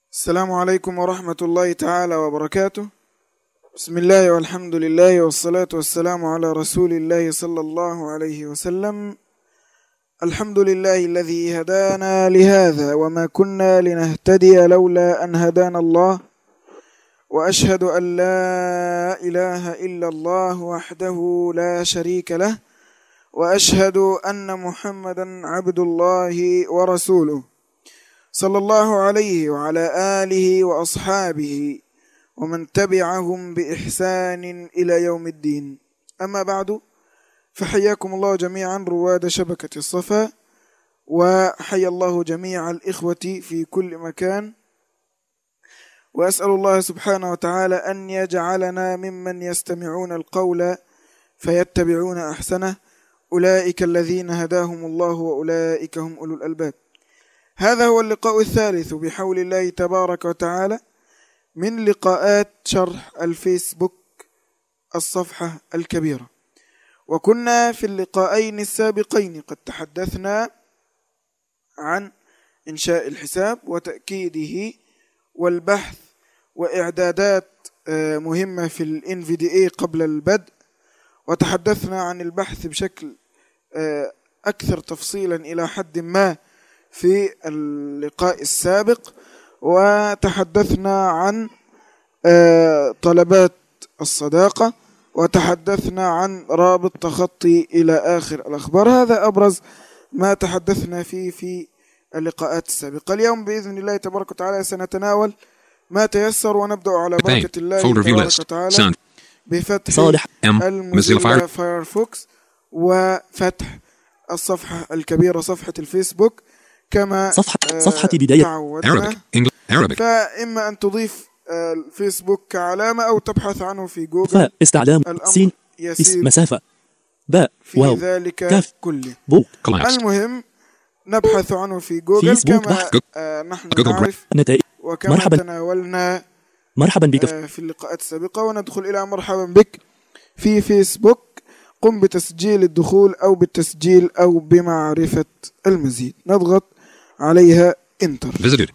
السلام عليكم ورحمة الله تعالى وبركاته بسم الله والحمد لله والصلاة والسلام على رسول الله صلى الله عليه وسلم الحمد لله الذي هدانا لهذا وما كنا لنهتدي لولا أن هدانا الله وأشهد أن لا إله إلا الله وحده لا شريك له وأشهد أن محمدا عبد الله ورسوله صلى الله عليه وعلى آله وأصحابه ومن تبعهم بإحسان إلى يوم الدين أما بعد فحياكم الله جميعا رواد شبكة الصفا وحيا الله جميع الإخوة في كل مكان وأسأل الله سبحانه وتعالى أن يجعلنا ممن يستمعون القول فيتبعون أحسنه أولئك الذين هداهم الله وأولئك هم أولو الألباب هذا هو اللقاء الثالث بحول الله تبارك وتعالى من لقاءات شرح الفيسبوك الصفحة الكبيرة وكنا في اللقاءين السابقين قد تحدثنا عن إنشاء الحساب وتأكيده والبحث وإعدادات مهمة في ال NVDA قبل البدء وتحدثنا عن البحث بشكل أكثر تفصيلا إلى حد ما في اللقاء السابق وتحدثنا عن طلبات الصداقة وتحدثنا عن رابط تخطي إلى آخر الأخبار هذا أبرز ما تحدثنا فيه في اللقاءات السابقة اليوم بإذن الله تبارك وتعالى سنتناول ما تيسر ونبدأ على بركة الله تبارك وتعالى بفتح صالح ام الموزيلا فايرفوكس وفتح الصفحة الكبيرة صفحة الفيسبوك كما صفحة آه، صفحة بداية تعودنا Arabic, English, Arabic, فإما أن تضيف آه، الفيسبوك كعلامة أو تبحث عنه في جوجل فاء استعلام الأمر سين اس يسير مسافة باء في واو ذلك كاف. كله بو collapsed, المهم نبحث عنه في جوجل فيسبوك كما بحث. آه، نحن جوجل نعرف نتائج وكما مرحبا. تناولنا مرحبا بك في آه، في اللقاءات السابقة وندخل إلى مرحبا بك في فيسبوك قم بتسجيل الدخول أو بالتسجيل أو بمعرفة المزيد نضغط عليها انتر visited,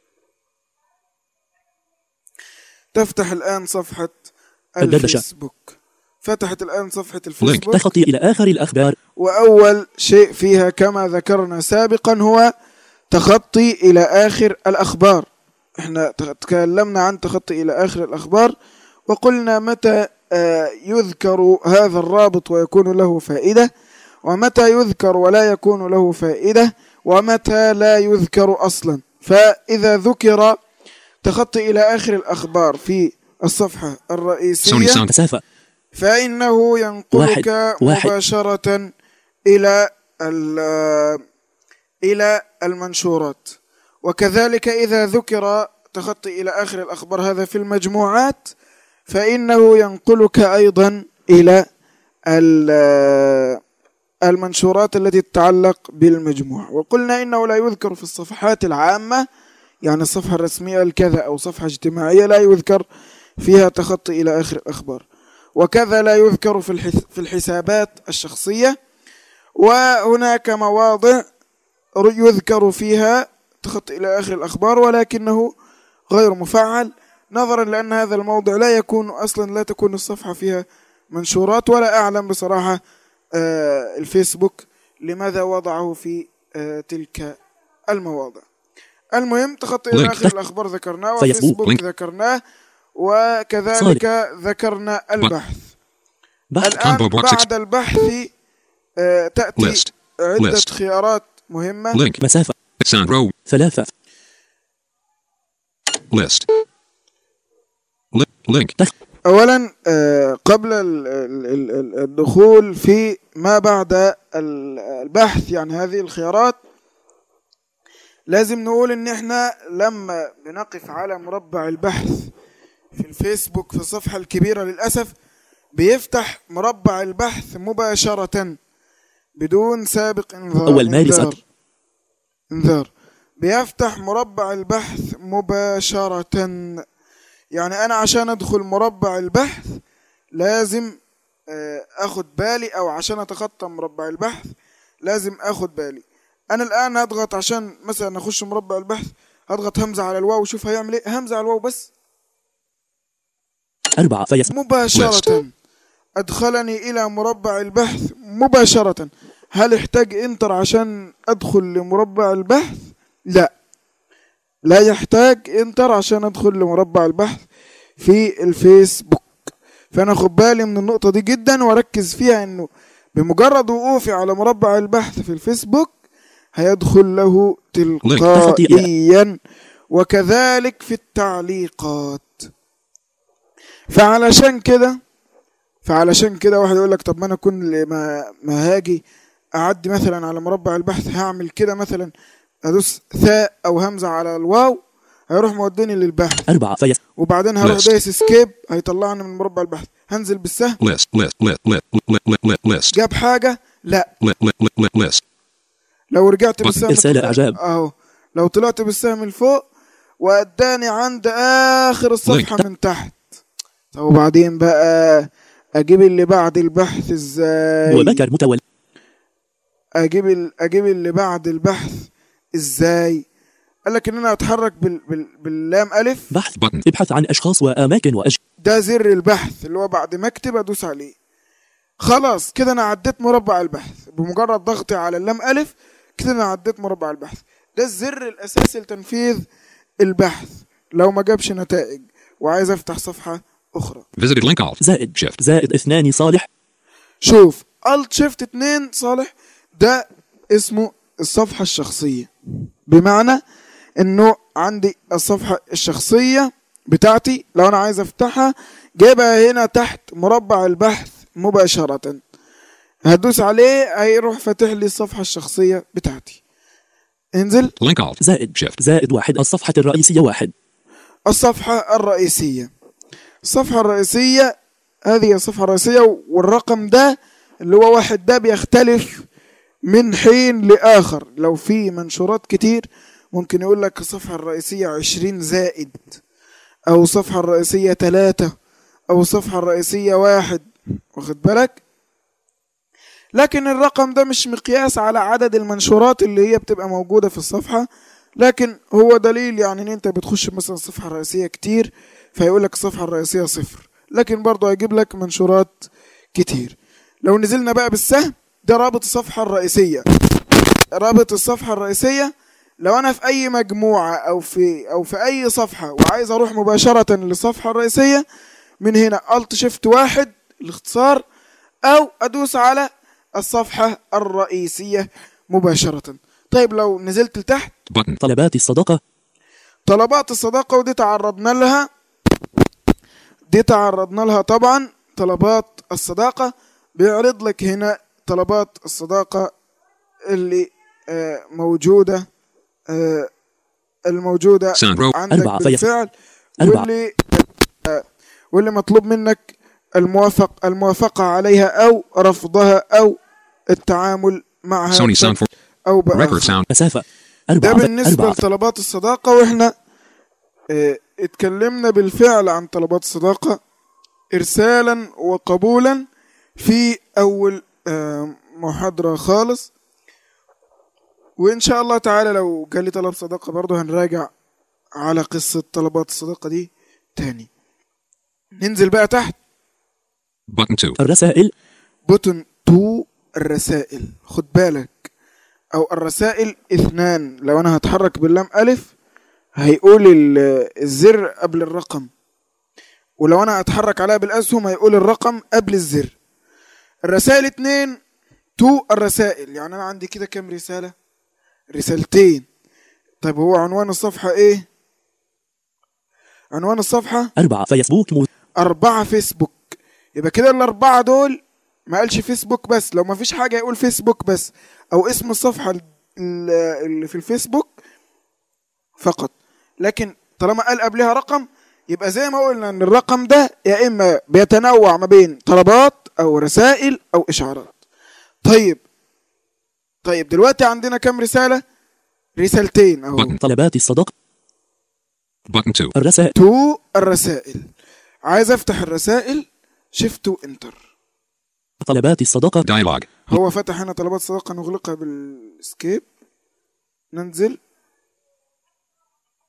تفتح الآن صفحة الدردشة. الفيسبوك فتحت الآن صفحة الفيسبوك تخطي إلى آخر الأخبار وأول شيء فيها كما ذكرنا سابقا هو تخطي إلى آخر الأخبار احنا تكلمنا عن تخطي إلى آخر الأخبار وقلنا متى آه، يذكر هذا الرابط ويكون له فائدة ومتى يذكر ولا يكون له فائدة ومتى لا يذكر أصلا فإذا ذكر تخطي إلى آخر الأخبار في الصفحة Sony الرئيسية Sound, مسافة فإنه ينقلك واحد- واحد. مباشرة إلى ال- إلى المنشورات وكذلك إذا ذكر تخطي إلى آخر الأخبار هذا في المجموعات فإنه ينقلك أيضا إلى ال- المنشورات التي تتعلق بالمجموع وقلنا إنه لا يذكر في الصفحات العامة يعني الصفحة الرسمية الكذا أو صفحة اجتماعية لا يذكر فيها تخطي إلى آخر الأخبار وكذا لا يذكر في الحس- في الحسابات الشخصية وهناك مواضع ر- يذكر فيها تخطي إلى آخر الأخبار ولكنه غير مفعل نظرا لأن هذا الموضع لا يكون أصلا لا تكون الصفحة فيها منشورات ولا أعلم بصراحة آه، الفيسبوك لماذا وضعه في آه، تلك المواضع المهم تخطي إلى Link. آخر الأخبار ذكرناه فيسبوك. وفيسبوك Link. ذكرناه وكذلك ذكرنا البحث بحث الآن Combo box بعد البحث آه، تأتي List. عدة List. خيارات مهمة link, مسافة sound row, ثلاثة list, Li- link, تخ أولا آه، قبل ال- ال- ال- ال- الدخول في ما بعد ال- البحث يعني هذه الخيارات لازم نقول ان احنا لما بنقف على مربع البحث في الفيسبوك في الصفحة الكبيرة للأسف بيفتح مربع البحث مباشرة بدون سابق انذار أول مارس انذار, انذار بيفتح مربع البحث مباشرة يعني أنا عشان أدخل مربع البحث لازم آه، أخد بالي أو عشان أتخطى مربع البحث لازم أخد بالي أنا الآن هضغط عشان مثلا أخش مربع البحث هضغط همزة على الواو شوف هيعمل ايه همزة على الواو بس أربعة فيس مباشرة أدخلني إلى مربع البحث مباشرة هل احتاج انتر عشان أدخل لمربع البحث؟ لا لا يحتاج انتر عشان أدخل لمربع البحث في الفيسبوك فأنا خد بالي من النقطة دي جدا وأركز فيها إنه بمجرد وقوفي على مربع البحث في الفيسبوك هيدخل له تلقائيا وكذلك في التعليقات فعلشان كده فعلشان كده واحد يقول لك طب ما انا كل ما ما هاجي اعدي مثلا على مربع البحث هعمل كده مثلا ادوس ثاء او همزه على الواو هيروح موديني للبحث أربعة فيس وبعدين هروح List. دايس سكيب هيطلعني من مربع البحث هنزل بالسهم list, list, list, list, list, list, list, جاب حاجه لا list, list, list, list, لو رجعت بالسهم إرسال إعجاب. اهو لو طلعت بالسهم لفوق واداني عند اخر الصفحه Link. من تحت طب وبعدين بقى اجيب اللي بعد البحث ازاي وبكر متولي اجيب ال... اجيب اللي بعد البحث ازاي قال لك ان انا اتحرك بال... بال... باللام الف بحث Button. ابحث عن أشخاص وأماكن وأج ده زر البحث اللي هو بعد ما اكتب ادوس عليه خلاص كده انا عديت مربع البحث بمجرد ضغطي على اللام الف كده انا عديت مربع البحث ده الزر الاساسي لتنفيذ البحث لو ما جابش نتائج وعايز افتح صفحة اخرى visited link alt, زائد shift, زائد اثنان صالح شوف الت شيفت 2 صالح ده اسمه الصفحة الشخصية بمعنى انه عندي الصفحة الشخصية بتاعتي لو انا عايز افتحها جايبها هنا تحت مربع البحث مباشرة هدوس عليه هيروح فاتح لي الصفحة الشخصية بتاعتي انزل link alt, زائد shift, زائد واحد الصفحة الرئيسية واحد الصفحة الرئيسية الصفحة الرئيسية هذه الصفحة الرئيسية والرقم ده اللي هو واحد ده بيختلف من حين لآخر لو في منشورات كتير ممكن يقول لك الصفحة الرئيسية عشرين زائد أو الصفحة الرئيسية ثلاثة أو الصفحة الرئيسية واحد واخد بالك لكن الرقم ده مش مقياس على عدد المنشورات اللي هي بتبقى موجودة في الصفحة لكن هو دليل يعني ان انت بتخش مثلا الصفحة الرئيسية كتير فيقول لك الصفحة الرئيسية صفر لكن برضه هيجيب لك منشورات كتير لو نزلنا بقى بالسهم ده رابط الصفحة الرئيسية رابط الصفحة الرئيسية لو انا في اي مجموعة او في او في اي صفحة وعايز اروح مباشرة للصفحة الرئيسية من هنا الت شيفت واحد الاختصار او ادوس على الصفحة الرئيسية مباشرة طيب لو نزلت لتحت button, طلبات الصداقة طلبات الصداقة ودي تعرضنا لها دي تعرضنا لها طبعا طلبات الصداقة بيعرض لك هنا طلبات الصداقة اللي آه، موجودة آه، الموجودة Sound row. عندك أربعة فيصل. بالفعل أربعة. واللي آه، واللي مطلوب منك الموافق الموافقة عليها أو رفضها أو التعامل معها Sony Sound for أو record بآخر sound, مسافة ده أربعة بالنسبة أربعة لطلبات الصداقة واحنا اه اتكلمنا بالفعل عن طلبات الصداقة إرسالا وقبولا في أول اه محاضرة خالص وإن شاء الله تعالى لو جالي طلب صداقة برضه هنراجع على قصة طلبات الصداقة دي تاني ننزل بقى تحت button 2, الرسائل بوتن تو الرسائل خد بالك او الرسائل اثنان لو انا هتحرك باللام الف هيقول ال- الزر قبل الرقم ولو انا هتحرك عليها بالاسهم هيقول الرقم قبل الزر الرسائل اتنين تو الرسائل يعني انا عندي كده كام رسالة رسالتين طيب هو عنوان الصفحة ايه عنوان الصفحة أربعة فيسبوك مو أربعة فيسبوك يبقى كده الأربعة دول ما قالش فيسبوك بس لو ما فيش حاجة يقول فيسبوك بس أو اسم الصفحة ال- ال- اللي في الفيسبوك فقط لكن طالما قال قبلها رقم يبقى زي ما قلنا ان الرقم ده يا اما بيتنوع ما بين طلبات او رسائل او اشعارات طيب طيب دلوقتي عندنا كام رسالة رسالتين اهو button, طلبات الصداقة button 2, الرسائل تو الرسائل عايز افتح الرسائل شيفت وانتر طلبات الصداقة dialog, هو فتح هنا طلبات صداقة نغلقها بالسكيب ننزل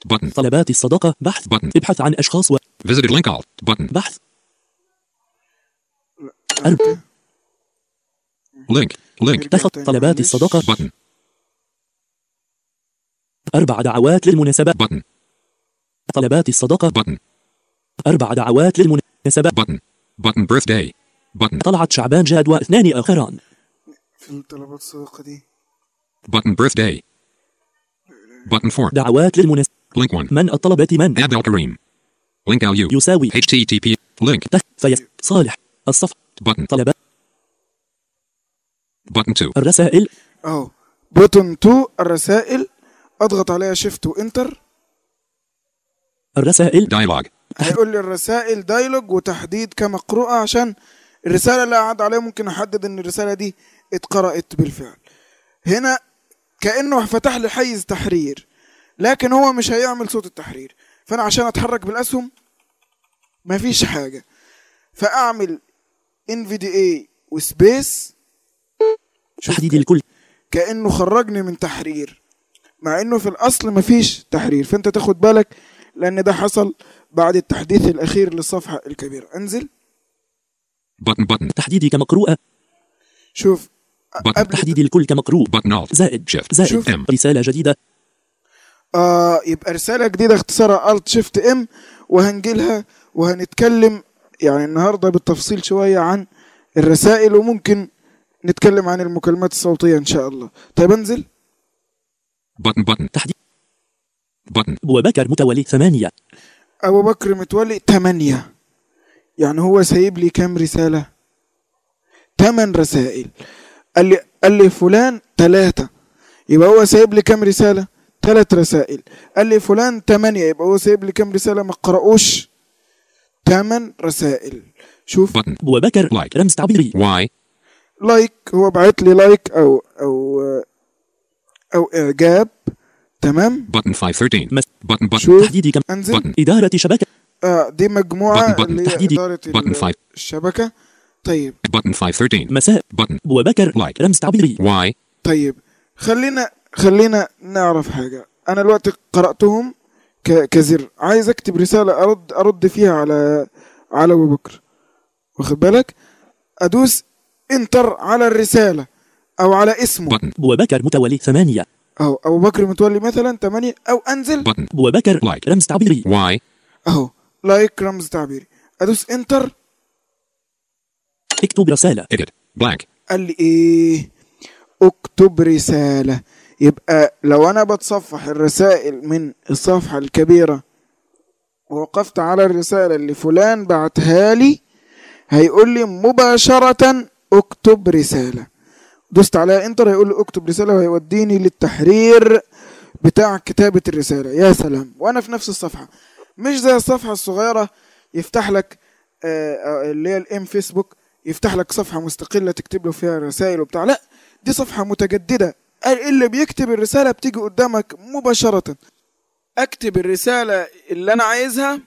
Button. طلبات الصداقة بحث Button. ابحث عن أشخاص Visited link alt. Button. وبحث أرب Link. Link. تخط طلبات الصداقة Button. أربع دعوات للمناسبة Button. طلبات الصداقة Button. أربع دعوات للمناسبة Button. Button birthday. Button. طلعت شعبان جاد واثنان آخران في الطلبات الصداقة دي Button birthday. Button 4. دعوات للمناسبة Link 1. من الطلبة من Abd al Karim. Link al U. يساوي HTTP. Link. تخ فيس صالح الصف Button. طلبات Button 2. الرسائل اهو بوتون 2 الرسائل اضغط عليها شيفت وانتر الرسائل Dialog. هيقول لي الرسائل دايلوج وتحديد كمقروءة عشان الرسالة اللي قعد عليها ممكن احدد ان الرسالة دي اتقرأت بالفعل هنا كأنه فتح لي حيز تحرير لكن هو مش هيعمل صوت التحرير فانا عشان اتحرك بالاسهم مفيش حاجة فاعمل NVDA وسبيس تحديد الكل كأنه خرجني من تحرير مع انه في الاصل مفيش تحرير فانت تاخد بالك لان ده حصل بعد التحديث الاخير للصفحة الكبيرة انزل Button button. تحديد كمقروءة شوف Button. قبل تحديد الكل كمقروء Button alt. زائد Shift. زائد شوف. M. رسالة جديدة آه يبقى رسالة جديدة اختصارها الت شيفت ام وهنجيلها وهنتكلم يعني النهاردة بالتفصيل شوية عن الرسائل وممكن نتكلم عن المكالمات الصوتية ان شاء الله طيب انزل Button button. تحديد Button. أبو بكر متولي ثمانية ابو بكر متولي تمانية يعني هو سايب لي كام رسالة تمن رسائل قال لي قال لي فلان ثلاثة يبقى هو سايب لي كام رسالة ثلاث رسائل قال لي فلان ثمانية يبقى هو سايب لي كام رسالة ما قرأوش ثمان رسائل شوف Button. أبو بكر Like. رمز تعبيري Y. لايك هو بعت لي لايك او او او اعجاب تمام Button 513. مس- Button button. شوف تحديد كم انزل Button. إدارة شبكة آه دي مجموعة Button, button. اللي هي تحديدي. إدارة Button five. الشبكة طيب Button 513. مساء Button. أبو بكر Like. رمز تعبيري Y. طيب خلينا خلينا نعرف حاجة أنا دلوقتي قرأتهم ك... كزر عايز أكتب رسالة أرد أرد فيها على على أبو بكر واخد بالك أدوس انتر على الرسالة أو على اسمه Button. أبو بكر متولي ثمانية أو أبو بكر متولي مثلا 8 أو أنزل Button. أبو بكر Like. رمز تعبيري Y. أهو لايك رمز تعبيري أدوس انتر اكتب رسالة Edit. Blank. قال لي ايه اكتب رسالة يبقى لو انا بتصفح الرسائل من الصفحة الكبيرة ووقفت على الرسالة اللي فلان بعتها لي هيقول لي مباشرة اكتب رسالة دوست عليها انتر هيقول لي اكتب رسالة وهيوديني للتحرير بتاع كتابة الرسالة يا سلام وانا في نفس الصفحة مش زي الصفحة الصغيرة يفتح لك آه، آه، اللي هي الام فيسبوك يفتح لك صفحة مستقلة تكتب له فيها رسائل وبتاع لا دي صفحة متجددة اللي بيكتب الرسالة بتيجي قدامك مباشرة اكتب الرسالة اللي انا عايزها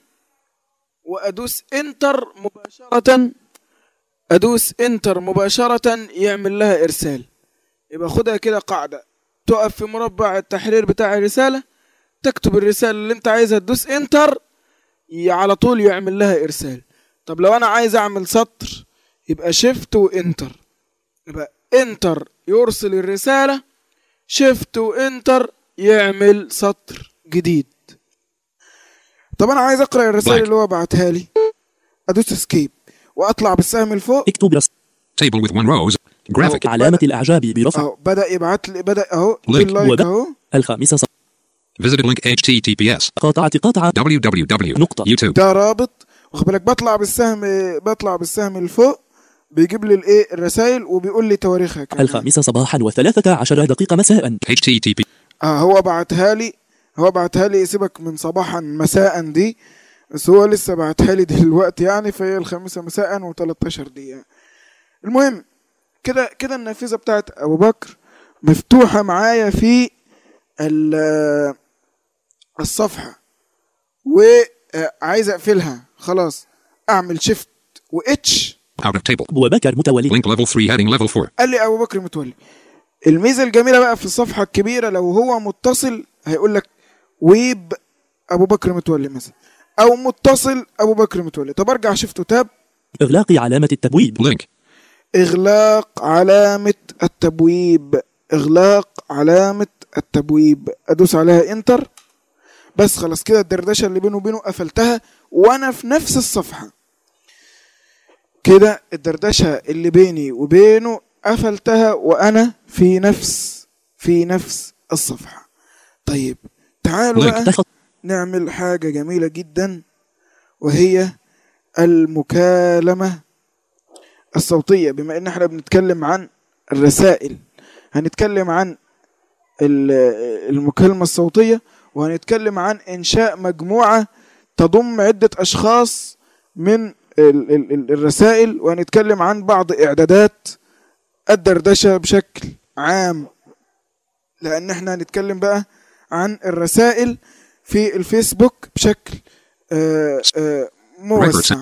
وادوس انتر مباشرة ادوس انتر مباشرة يعمل لها ارسال يبقى خدها كده قاعدة تقف في مربع التحرير بتاع الرسالة تكتب الرسالة اللي انت عايزها تدوس انتر ي- على طول يعمل لها ارسال طب لو انا عايز اعمل سطر يبقى شيفت وانتر يبقى انتر يرسل الرسالة شيفت وانتر يعمل سطر جديد طب انا عايز اقرا الرسائل Black. اللي هو بعتها لي ادوس اسكيب واطلع بالسهم لفوق اكتب رسالة Table with one rows. Graphic. علامة الإعجاب برفع اهو بدا يبعت لي بدا اهو Link. اللايك وب- اهو الخامسة ص- Visited link HTTPS. قاطعة قاطعة www. نقطة. YouTube. ده رابط واخد بالك بطلع بالسهم بطلع بالسهم لفوق بيجيب لي الايه الرسائل وبيقول لي تواريخها كمان الخامسة صباحا وثلاثة عشر دقيقة مساء HTTP. اه هو بعتها لي هو بعتها لي سيبك من صباحا مساء دي بس هو لسه بعتها لي دلوقتي يعني فهي الخامسة مساء و13 دقيقة المهم كده كده النافذة بتاعت أبو بكر مفتوحة معايا في ال- الصفحة وعايز أقفلها خلاص أعمل شيفت وإتش Out of table. أبو بكر متولي Link level 3 heading level 4. قال لي ابو بكر متولي الميزه الجميله بقى في الصفحه الكبيره لو هو متصل هيقول لك ويب ابو بكر متولي مثلا او متصل ابو بكر متولي طب ارجع شفته تاب إغلاق علامة التبويب Link. اغلاق علامة التبويب اغلاق علامة التبويب ادوس عليها انتر بس خلاص كده الدردشة اللي بينه وبينه قفلتها وانا في نفس الصفحة كده الدردشة اللي بيني وبينه قفلتها وانا في نفس في نفس الصفحة طيب تعالوا Link. بقى تخط نعمل حاجة جميلة جدا وهي المكالمة الصوتية بما ان احنا بنتكلم عن الرسائل هنتكلم عن ال- المكالمة الصوتية وهنتكلم عن انشاء مجموعة تضم عدة اشخاص من ال- ال- ال- الرسائل وهنتكلم عن بعض اعدادات الدردشة بشكل عام لان احنا هنتكلم بقى عن الرسائل في الفيسبوك بشكل آه، آه، موسع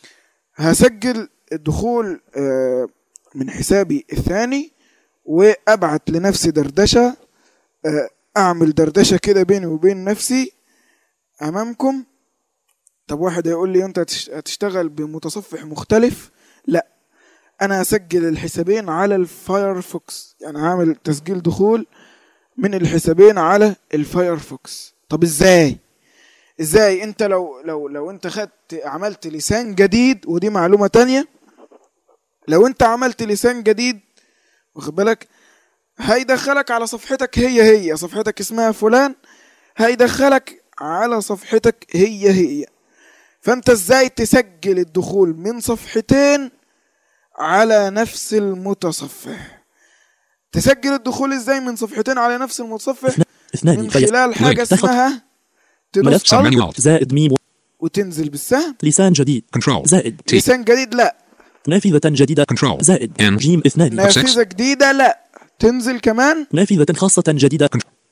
هسجل الدخول آه، من حسابي الثاني وابعت لنفسي دردشه آه، اعمل دردشه كده بيني وبين نفسي امامكم طب واحد هيقول لي انت هتش- هتشتغل بمتصفح مختلف لا انا هسجل الحسابين على الفايرفوكس يعني هعمل تسجيل دخول من الحسابين على الفايرفوكس طب ازاي ازاي انت لو لو لو انت خدت عملت لسان جديد ودي معلومة تانية لو انت عملت لسان جديد واخد بالك هيدخلك على صفحتك هي هي صفحتك اسمها فلان هيدخلك على صفحتك هي هي فانت ازاي تسجل الدخول من صفحتين على نفس المتصفح تسجل الدخول ازاي من صفحتين على نفس المتصفح اثنان من فيس خلال حاجة Link. اسمها ملف تدوس Submenu Alt Alt. زائد ميم وتنزل بالسهم لسان جديد Control. زائد T. لسان جديد لا نافذة جديدة Control. زائد N. جيم اثنان نافذة جديدة لا تنزل كمان نافذة خاصة جديدة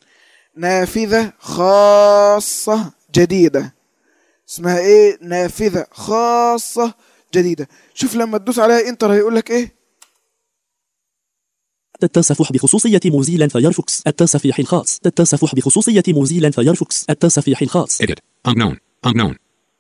نافذة خاصة جديدة اسمها ايه نافذة خاصة جديدة شوف لما تدوس عليها انتر هيقول لك ايه التصفح بخصوصية موزيلا فايرفوكس التصفيح الخاص التصفح بخصوصية موزيلا فايرفوكس التصفيح الخاص Edit. Unknown. Unknown.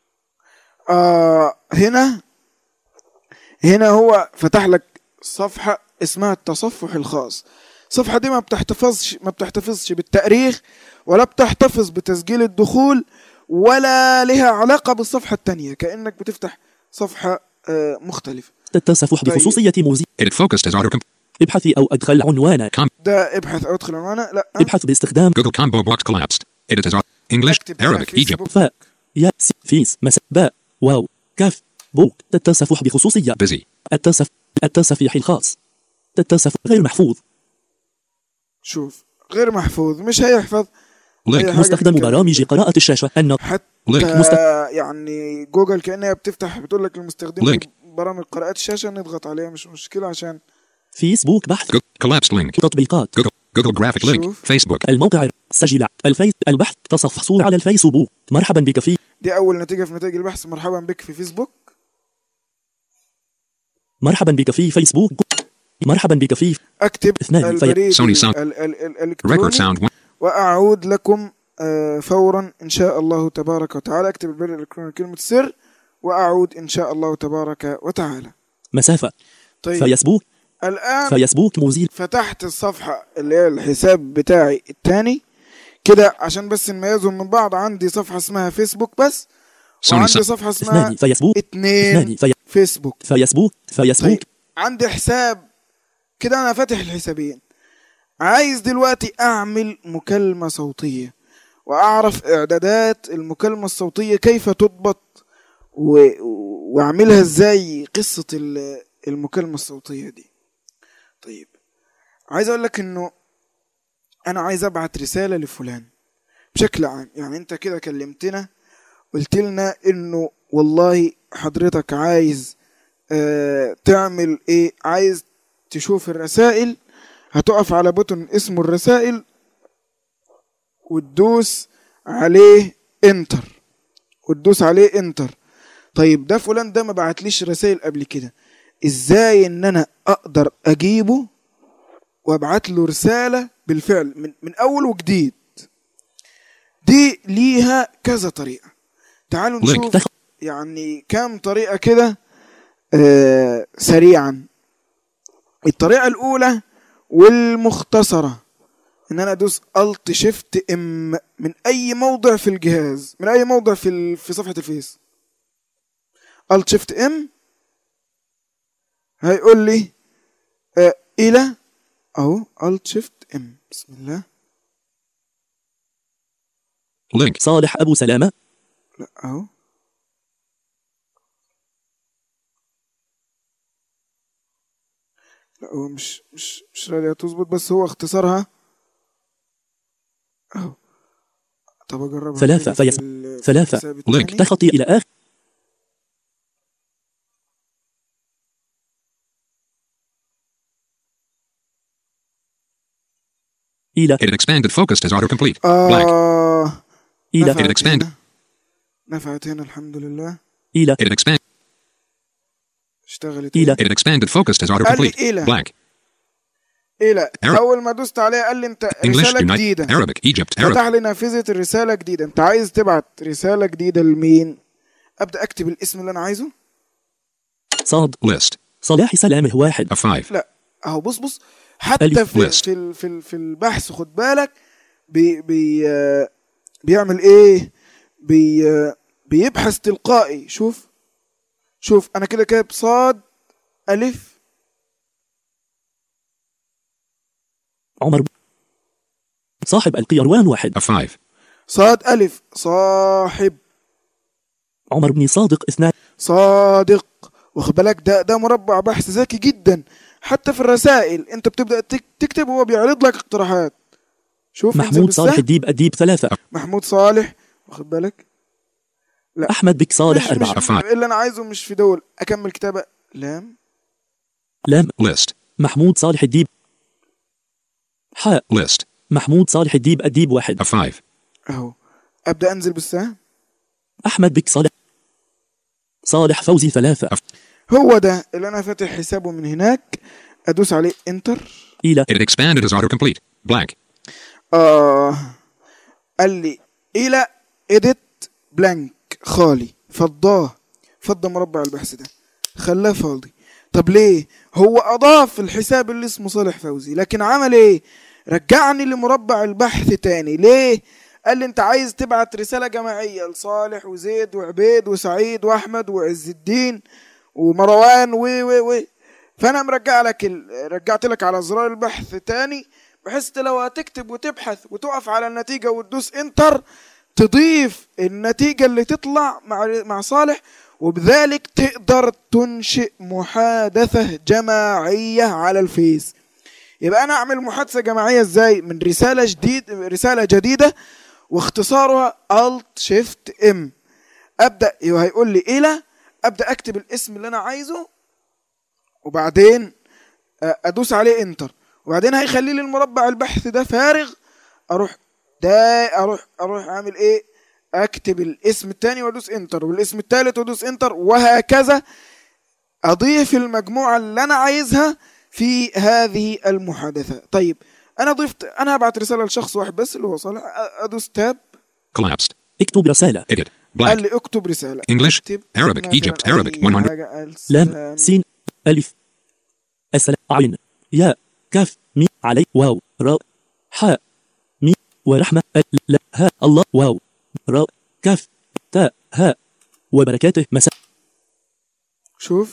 آه هنا هنا هو فتح لك صفحة اسمها التصفح الخاص الصفحة دي ما بتحتفظش ما بتحتفظش بالتاريخ ولا بتحتفظ بتسجيل الدخول ولا لها علاقة بالصفحة التانية كأنك بتفتح صفحة آه مختلفة التصفح طيب. بخصوصية موزيلا Edit focused as auto comp. ابحثي أو أدخل عنوان ده ابحث او ادخل عنوانه لا ابحث باستخدام Google combo blocked collapsed. Edit as auto. English. اكتب هنا Arabic. Egypt. فيسبوك. فاء يا سي فيس مس باء واو كاف بوك التصفح بخصوصية Busy. التصف التصفيح الخاص التصف غير محفوظ شوف غير محفوظ مش هيحفظ Link. أي حاجة مستخدم بتتكلم. برامج قراءة الشاشة النط حتى Link. مست- يعني جوجل كأنها بتفتح بتقول لك للمستخدم Link. برامج قراءة الشاشة نضغط عليها مش مشكلة عشان فيسبوك بحث Go- collapsed link. تطبيقات Google. Google graphic link. شوف. Facebook. الموقع سجل الفيس البحث تصفح صورة على الفيسبوك مرحبا بك في دي أول نتيجة في نتائج البحث مرحبا بك في فيسبوك مرحبا بك في فيسبوك مرحبا بك في أكتب اثنان. في- البريد Sony ال- sound. ال- ال- Record الإلكتروني sound. One. وأعود لكم آه، فورا إن شاء الله تبارك وتعالى أكتب البريد الإلكتروني كلمة سر وأعود إن شاء الله تبارك وتعالى مسافة طيب فيسبوك الآن فيسبوك موزيل فتحت الصفحة اللي هي الحساب بتاعي التاني كده عشان بس نميزهم من بعض عندي صفحة اسمها فيسبوك بس Sony وعندي sound. صفحة اسمها اثنان فيسبوك اتنين اثنان في فيسبوك فيسبوك فيسبوك طيب عندي حساب كده انا فاتح الحسابين عايز دلوقتي اعمل مكالمة صوتية واعرف اعدادات المكالمة الصوتية كيف تضبط و... واعملها ازاي قصة ال- المكالمة الصوتية دي طيب عايز اقول لك انه انا عايز ابعت رسالة لفلان بشكل عام يعني انت كده كلمتنا قلت لنا انه والله حضرتك عايز آه تعمل ايه عايز تشوف الرسائل هتقف على بوتن اسمه الرسائل وتدوس عليه انتر وتدوس عليه انتر طيب ده فلان ده ما بعتليش رسائل قبل كده ازاي ان انا اقدر اجيبه وابعت له رسالة بالفعل من, من اول وجديد دي ليها كذا طريقة تعالوا Link. نشوف يعني كام طريقة كده آه سريعا الطريقة الأولى والمختصرة إن أنا أدوس ألت شيفت إم من أي موضع في الجهاز من أي موضع في ال... في صفحة الفيس ألت شيفت إم هيقول لي آه إلى أهو ألت شيفت إم بسم الله Link. صالح أبو سلامة لا أهو لا هو مش مش مش راضية تظبط بس هو اختصارها اهو طب اجربها ثلاثة كده في فيس- ال- في ثلاثة. الحساب لينك. التاني. تخطي إلى آخر إلى It expanded focused as autocomplete. Black. اه إلى It expanded. هنا. نفعت هنا الحمد لله إلى It expand. اشتغلت إلى. هنا. It expanded focused as قال لي autocomplete. إلى. Black. الى Arab. اول ما دوست عليها قال لي انت English. رسالة United. جديدة Arabic. Egypt. فتح Arabic. لي نافذة الرسالة جديدة انت عايز تبعت رسالة جديدة لمين ابدا اكتب الاسم اللي انا عايزه صاد List. صلاح سلامه واحد Of five. لا اهو بص بص حتى ألف. في List. في ال- في ال- في البحث خد بالك بي بي آه، بيعمل ايه بي آه، بيبحث تلقائي شوف شوف انا كده كاتب صاد الف عمر صاحب القيروان واحد Of five. صاد الف صاحب عمر بن صادق اثنان صادق واخد بالك ده ده مربع بحث ذكي جدا حتى في الرسائل انت بتبدا تك- تكتب وهو بيعرض لك اقتراحات شوف انزل محمود صالح بالسهم. الديب الديب ثلاثة محمود صالح واخد بالك أحمد بك صالح مش أربعة مش أفعال. اللي انا عايزه مش في دول اكمل كتابه لام لام List. محمود صالح الديب حاء List. محمود صالح الديب الديب واحد Of five. اهو ابدا انزل بالسهم أحمد بك صالح صالح فوزي ثلاثة هو ده اللي انا فاتح حسابه من هناك ادوس عليه انتر إلى It expanded as autocomplete. Blank. اه قال لي الى اديت بلانك خالي فضاه فضى مربع البحث ده خلاه فاضي طب ليه هو اضاف الحساب اللي اسمه صالح فوزي لكن عمل ايه رجعني لمربع البحث تاني ليه قال لي انت عايز تبعت رسالة جماعية لصالح وزيد وعبيد وسعيد واحمد وعز الدين ومروان و و و فانا مرجع لك ال... رجعت لك على زرار البحث تاني بحيث لو هتكتب وتبحث وتقف على النتيجة وتدوس انتر تضيف النتيجة اللي تطلع مع مع صالح وبذلك تقدر تنشئ محادثة جماعية على الفيس يبقى انا اعمل محادثة جماعية ازاي من رسالة جديد رسالة جديدة واختصارها Alt Shift M ابدا يبقى هيقول لي الى ابدا اكتب الاسم اللي انا عايزه وبعدين آه، ادوس عليه انتر وبعدين هيخلي لي المربع البحث ده فارغ اروح ده اروح اروح اعمل ايه اكتب الاسم الثاني وادوس انتر والاسم الثالث وادوس انتر وهكذا اضيف المجموعه اللي انا عايزها في هذه المحادثه طيب انا ضفت انا هبعت رساله لشخص واحد بس اللي هو صالح أ- ادوس تاب Collapsed. اكتب رسالة Edit. قال Blank. لي اكتب رساله English. اكتب Arabic. مثلاً Egypt. أي Arabic. 100. حاجة. لام السلام. سين ألف السلام عين ياء كاف مي علي واو راء حاء مي ورحمة ال لا ها الله واو راء كاف تاء هاء وبركاته مساء شوف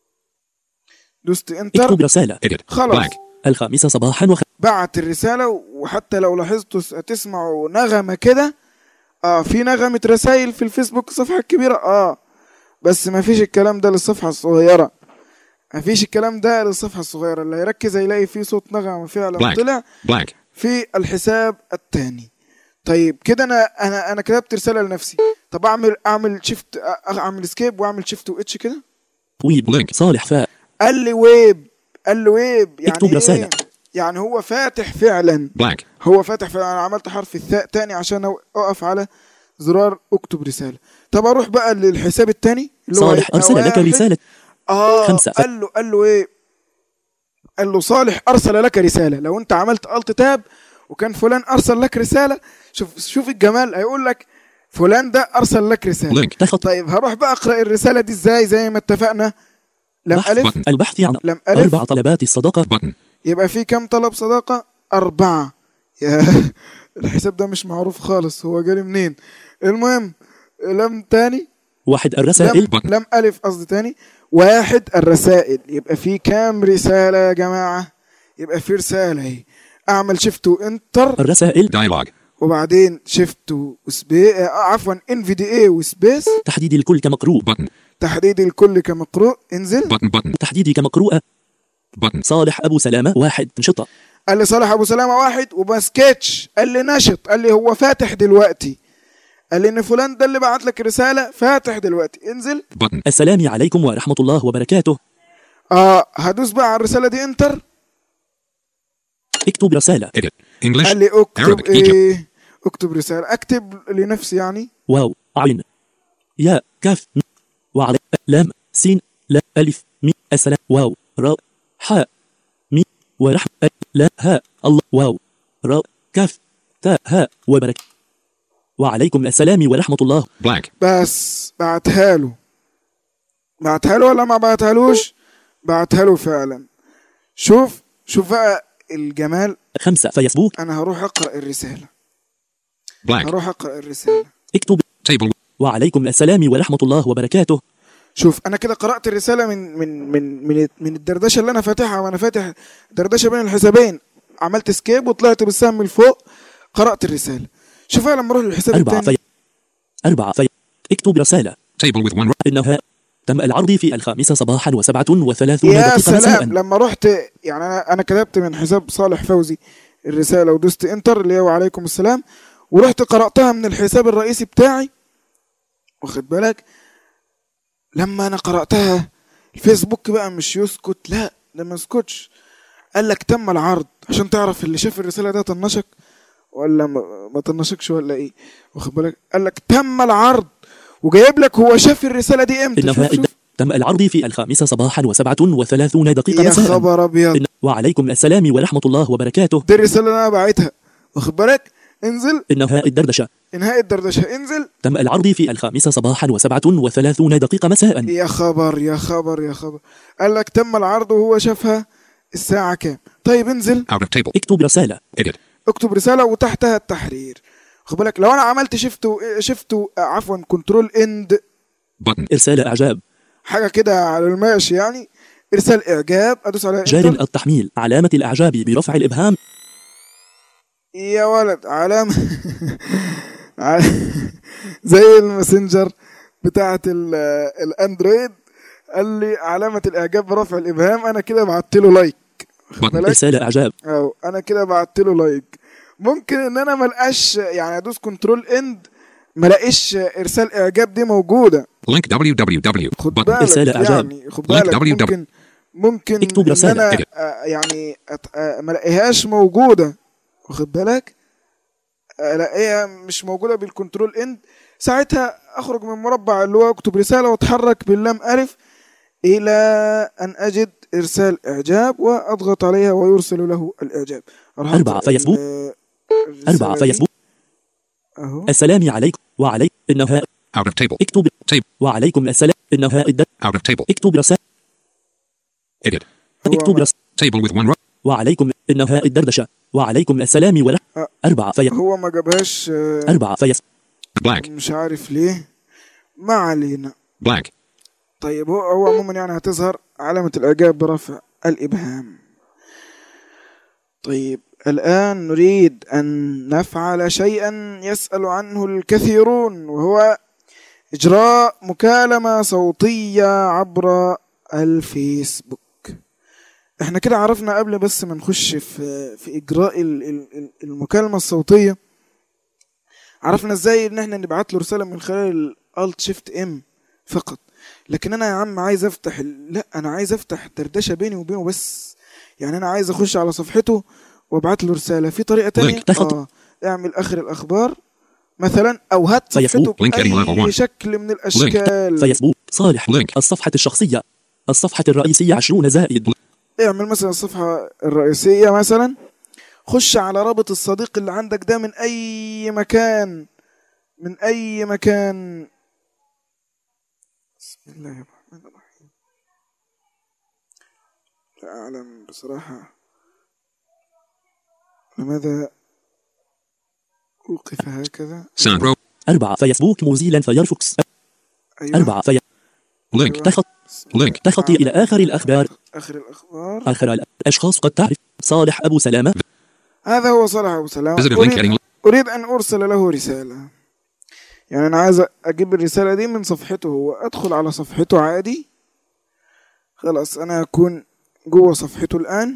دوست انتر اكتب رسالة Edit. خلاص Blank. الخامسة صباحا وخ... بعت الرسالة وحتى لو لاحظتوا س- هتسمعوا نغمة كده اه في نغمة رسائل في الفيسبوك الصفحة الكبيرة اه بس ما فيش الكلام ده للصفحة الصغيرة ما فيش الكلام ده للصفحة الصغيرة اللي هيركز هيلاقي فيه صوت نغمة فعلا Blank. طلع Blank. في الحساب الثاني طيب كده انا انا انا كتبت رسالة لنفسي طب اعمل اعمل شيفت اعمل سكيب واعمل شيفت واتش كده ويب Link. صالح فاء قال لي ويب قال لي ويب يعني اكتب إيه؟ رسالة. يعني هو فاتح فعلا Blank. هو فاتح فعلا انا عملت حرف الثاء تاني عشان أو- اقف على زرار اكتب رسالة طب اروح بقى للحساب التاني اللي هو صالح هيبقى أرسل لك واحد. رسالة اه خمسة. قال له قال له ايه قال له صالح ارسل لك رسالة لو انت عملت الت تاب وكان فلان ارسل لك رساله شوف شوف الجمال هيقول لك فلان ده ارسل لك رساله Link. تخط طيب هروح بقى اقرا الرساله دي ازاي زي ما اتفقنا لم بحث الف Button. البحث عن لم الف أربع طلبات الصداقة Button. يبقى في كم طلب صداقه اربعه يا الحساب ده مش معروف خالص هو جالي منين المهم لم تاني واحد لم, الرسائل Button. لم ألف قصدي تاني واحد الرسائل يبقى في كام رسالة يا جماعة يبقى في رسالة اهي أعمل شيفت وانتر الرسائل Dialog. وبعدين شيفت وسبيس آه عفوا ان في دي اي وسبيس تحديد الكل كمقروء Button. تحديد الكل كمقروء انزل Button. Button. تحديد كمقروءة Button. صالح أبو سلامة واحد نشطة قال لي صالح ابو سلامة واحد وما سكتش قال لي نشط قال لي هو فاتح دلوقتي قال لي ان فلان ده اللي بعت لك رسالة فاتح دلوقتي انزل Button. السلام عليكم ورحمة الله وبركاته اه هدوس بقى على الرسالة دي انتر اكتب رسالة Edit. English. قال لي اكتب Arabic. Egypt. ايه اكتب رسالة اكتب لنفسي يعني واو عين يا كاف م وعلى لام سين لا ألف مي السلام واو راء حاء مي ورحم أ- لا هاء الله واو راء كاف تاء هاء وبرك وعليكم السلام ورحمة الله Black. بس بعتها له بعتها له ولا ما بعتهالوش بعتها له فعلا شوف شوف بقى الجمال خمسة فيسبوك انا هروح اقرا الرساله Black. هروح اقرا الرساله اكتب Table. وعليكم السلام ورحمة الله وبركاته شوف انا كده قرات الرساله من من من من, من الدردشه اللي انا فاتحها وانا فاتح دردشه بين الحسابين عملت سكيب وطلعت بالسهم لفوق قرات الرساله شوف بقى لما اروح للحساب أربعة الثاني في أربعة في اكتب رسالة Table with one row. إنها تم العرض في الخامسة صباحا وسبعة وثلاثون يا دقيقة مساء سلام لما رحت يعني انا انا كتبت من حساب صالح فوزي الرساله ودوست انتر اللي هي وعليكم السلام ورحت قراتها من الحساب الرئيسي بتاعي واخد بالك لما انا قراتها الفيسبوك بقى مش يسكت لا ده ما يسكتش قال لك تم العرض عشان تعرف اللي شاف الرساله ده طنشك ولا ما, ما طنشكش ولا ايه واخد بالك قال لك تم العرض وجايب لك هو شاف الرساله دي امتى إنها شوف شوف تم العرض في الخامسة صباحا وسبعة وثلاثون دقيقة يا مساء خبر ابيض إن وعليكم السلام ورحمة الله وبركاته دي الرساله اللي انا باعتها واخد بالك انزل إنها الدردشة انهاء الدردشه انزل تم العرض في الخامسة صباحا وسبعة وثلاثون دقيقة مساء يا خبر يا خبر يا خبر قال لك تم العرض وهو شافها الساعه كام طيب انزل Out of table. اكتب رسالة Edit. اكتب رساله وتحتها التحرير خد بالك لو انا عملت شيفت و- شيفت و- عفوا كنترول اند Button. إرسال إعجاب حاجه كده على الماشي يعني ارسال اعجاب ادوس على جار انتر التحميل علامة الإعجاب برفع الإبهام يا ولد علامه ع- زي الماسنجر بتاعه ال- الاندرويد قال لي علامه الاعجاب برفع الابهام انا كده بعت له لايك واخد Button. بالك إرسال إعجاب او انا كده بعت له لايك ممكن ان انا ملقاش يعني ادوس كنترول اند ملاقيش ارسال اعجاب دي موجوده Link www. خد Button. بالك إرسال إعجاب. يعني خد Link بالك www. ممكن ممكن اكتب ان رسالة. انا Edit. آه، يعني أت- آه، ملاقيهاش موجوده واخد بالك الاقيها مش موجوده بالكنترول اند ساعتها اخرج من مربع اللي هو اكتب رساله واتحرك باللام الف الى ان اجد ارسال اعجاب واضغط عليها ويرسل له الاعجاب أروح أربعة أقرأ فيسبوك. ال- الرسالة أربعة دي. فيسبوك اهو السلام عليكم وعلي إنها Out of table. اكتب Table. وعليكم السلام إنها الد... Out of table. اكتب رسالة Edit. هو اكتب رسالة Table with one row. وعليكم إنها الدردشة وعليكم السلام ورحمة أه. أربعة في هو ما جابهاش آه، أربعة في Black. مش عارف ليه ما علينا Black. طيب هو هو عموما يعني هتظهر علامة الإعجاب برفع الإبهام طيب الآن نريد أن نفعل شيئا يسأل عنه الكثيرون وهو إجراء مكالمة صوتية عبر الفيسبوك احنا كده عرفنا قبل بس ما نخش في في إجراء ال- ال- ال- المكالمة الصوتية عرفنا ازاي ان احنا نبعت له رسالة من خلال الالت شيفت ام فقط لكن انا يا عم عايز افتح ال... لا انا عايز افتح دردشه بيني وبينه بس يعني انا عايز اخش على صفحته وابعت له رساله في طريقه تانية Link. تاخد- اه اعمل اخر الاخبار مثلا او هات فيسبوك. صفحته Link heading level باي one. شكل من الاشكال فيسبوك صالح Link. الصفحة الشخصية الصفحة الرئيسية عشرون زائد اعمل مثلا الصفحه الرئيسيه مثلا خش على رابط الصديق اللي عندك ده من اي مكان من اي مكان بسم الله الرحمن الرحيم لا اعلم بصراحة لماذا اوقف هكذا Sound row. أربعة فيسبوك موزيلا فيرفوكس أيوة. أربعة في Link. تخط Link. تخطي إلى آخر الأخبار اخر الاخبار آخر الأشخاص قد تعرف صالح أبو سلامة هذا هو صالح ابو سلام Visit a link أريد, heading. اريد ان ارسل له رساله يعني انا عايز اجيب الرساله دي من صفحته هو ادخل على صفحته عادي خلاص انا اكون جوه صفحته الان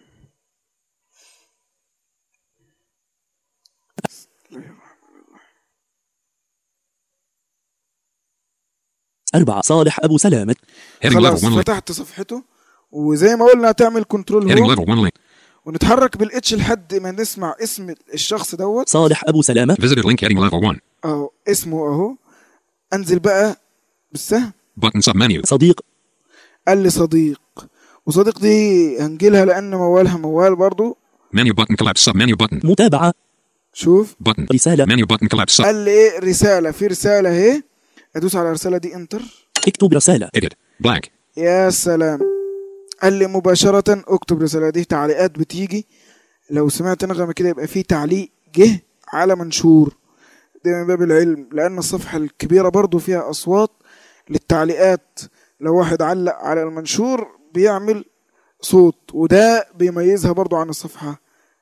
أربعة صالح أبو سلامة Heading level خلاص 1 link. فتحت صفحته وزي ما قلنا تعمل كنترول Heading هوم level 1 link. ونتحرك بالاتش لحد ما نسمع اسم الشخص دوت صالح أبو سلامة Visited link heading level 1. اهو اسمه اهو انزل بقى بالسهم Button submenu. صديق قال لي صديق وصديق دي هنجيلها لان موالها موال برضو Menu button collapse submenu button. متابعة شوف Button. رسالة Menu button collapse sub. قال لي ايه رساله في رساله اهي ادوس على الرساله دي انتر اكتب رسالة Edit. Blank. يا سلام قال لي مباشره اكتب رساله دي تعليقات بتيجي لو سمعت نغمه كده يبقى في تعليق جه على منشور ده من باب العلم لان الصفحه الكبيره برضو فيها اصوات للتعليقات لو واحد علق على المنشور بيعمل صوت وده بيميزها برضو عن الصفحه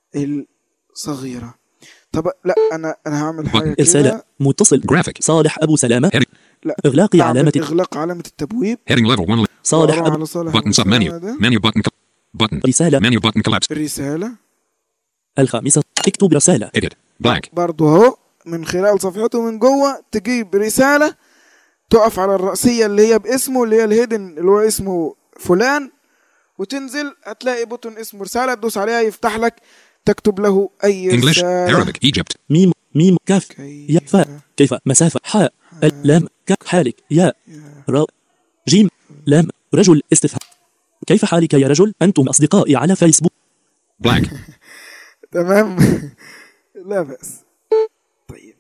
الصغيره طب لا انا انا هعمل حاجه رسالة كده متصل Graphic. صالح أبو سلامة Heading. لا إغلاق أعمل علامة اغلاق علامه التبويب Heading level 1 link. صالح وأروح أبو على صالح Button أبو submenu. سلامة ده. Menu button. col- Button. رسالة Menu button collapse. الرساله الخامسة اكتب رسالة Edit. Blank. برضه اهو من خلال صفحته من جوه تجيب رساله تقف على الرأسية اللي هي باسمه اللي هي الهيدن اللي هو اسمه فلان وتنزل هتلاقي بوتون اسمه رسالة تدوس عليها يفتح لك تكتب له أي English. رسالة Arabic. Egypt. ميم ميم كاف كيف يا فاء كيف مسافة حاء لام كاف حالك يا راء جيم لام رجل استفهام كيف حالك يا رجل أنتم أصدقائي على فيسبوك Blank. تمام لا بأس طيب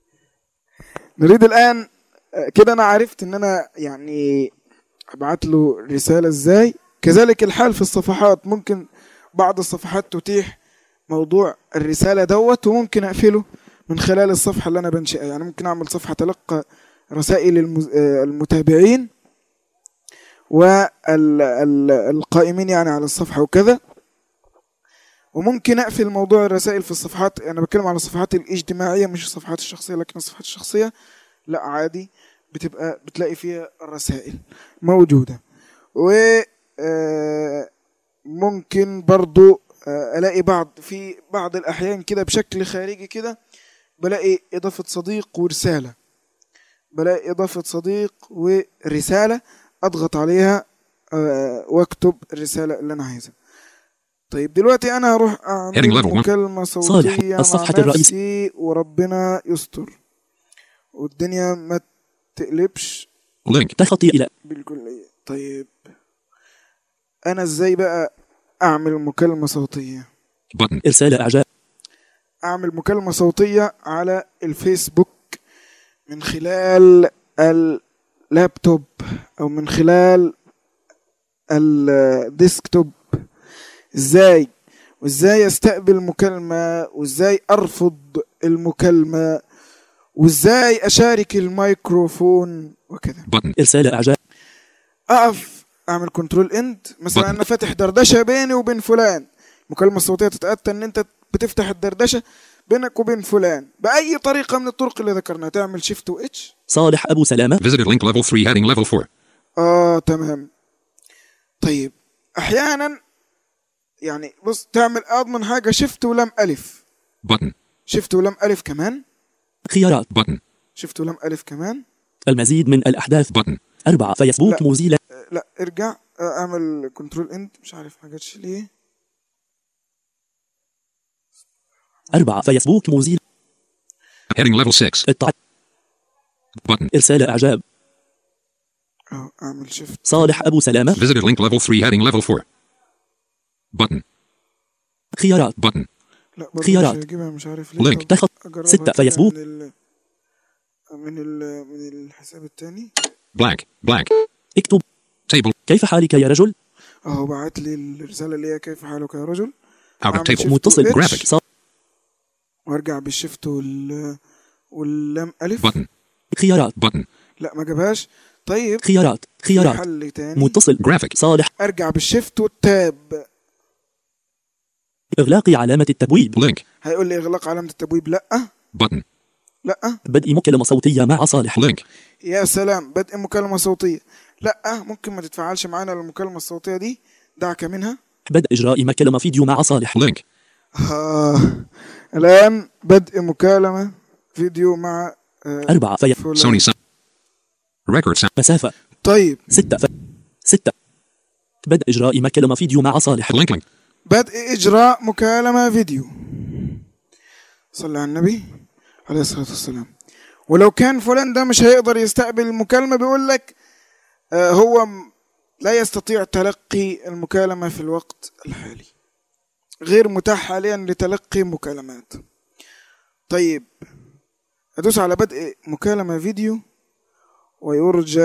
نريد الآن آه، كده أنا عرفت إن أنا يعني أبعت له رسالة إزاي كذلك الحال في الصفحات ممكن بعض الصفحات تتيح موضوع الرسالة دوت وممكن أقفله من خلال الصفحة اللي أنا بنشئها يعني ممكن أعمل صفحة تلقى رسائل المز- آه، المتابعين والقائمين يعني على الصفحة وكذا وممكن اقفل موضوع الرسائل في الصفحات انا بتكلم على الصفحات الاجتماعيه مش الصفحات الشخصيه لكن الصفحات الشخصيه لا عادي بتبقى بتلاقي فيها الرسائل موجوده و آه، ممكن برضو آه، الاقي بعض في بعض الاحيان كده بشكل خارجي كده بلاقي اضافه صديق ورساله بلاقي اضافه صديق ورساله اضغط عليها آه، واكتب الرساله اللي انا عايزها طيب دلوقتي انا هروح Heading اعمل level one. مكالمة صوتية مع الصفحة الرئيس- نفسي وربنا يستر والدنيا ما تقلبش Link. تخطي إلى بالكلية طيب انا ازاي بقى اعمل مكالمة صوتية Button. إرسال إعجاب اعمل مكالمة صوتية على الفيسبوك من خلال اللابتوب او من خلال الديسكتوب ازاي وازاي استقبل مكالمة وازاي ارفض المكالمة وازاي اشارك الميكروفون وكذا Button. إرسال إعجاب اقف اعمل كنترول اند مثلا Button. انا فاتح دردشه بيني وبين فلان المكالمه الصوتيه تتاتى ان انت بتفتح الدردشه بينك وبين فلان باي طريقه من الطرق اللي ذكرناها تعمل شيفت واتش صالح أبو سلامة Visited link level 3 heading level 4. اه تمام طيب احيانا يعني بص تعمل اضمن حاجه شيفت ولم الف Button. شيفت ولم الف كمان خيارات Button. شيفت ولم الف كمان المزيد من الأحداث Button. أربعة فيسبوك لا. موزيلا آه، لا ارجع آه، اعمل كنترول اند مش عارف ما جاتش ليه أربعة فيسبوك موزيلا Heading level 6. التع... Button. إرسال إعجاب اه اعمل شيفت صالح أبو سلامة Visited link level 3 heading level 4. Button. خيارات Button. لا برضه خيارات. مش هيجيبها مش عارف ليه لينك. طب تخط أجربها ستة كده فيسبوك. من ال... من ال... من الحساب التاني Blank. Blank. اكتب Table. كيف حالك يا رجل اهو بعت لي الرسالة اللي هي كيف حالك يا رجل Out of عم table. شفت متصل H. جرافيك صا- وارجع بالشفت وال واللام الف Button. خيارات Button. لا ما جابهاش طيب خيارات في خيارات حل تاني متصل Graphic. صالح ارجع بالشفت والتاب إغلاق علامة التبويب Link. هيقول لي اغلاق علامة التبويب لا Button. لا بدء مكالمة صوتية مع صالح Link. يا سلام بدء مكالمة صوتية لا ممكن ما تتفاعلش معانا المكالمة الصوتية دي دعك منها بدء إجراء مكالمة فيديو مع صالح Link. آه. الآن بدء مكالمة فيديو مع آه. أربعة في فلان. Sony sound. Record sound. مسافة طيب ستة ف... ستة بدء إجراء مكالمة فيديو مع صالح Link. Link. بدء إجراء مكالمة فيديو صلى على النبي عليه الصلاة والسلام ولو كان فلان ده مش هيقدر يستقبل المكالمة بيقول لك آه هو م- لا يستطيع تلقي المكالمة في الوقت الحالي غير متاح حاليا لتلقي مكالمات طيب أدوس على بدء مكالمة فيديو ويرجى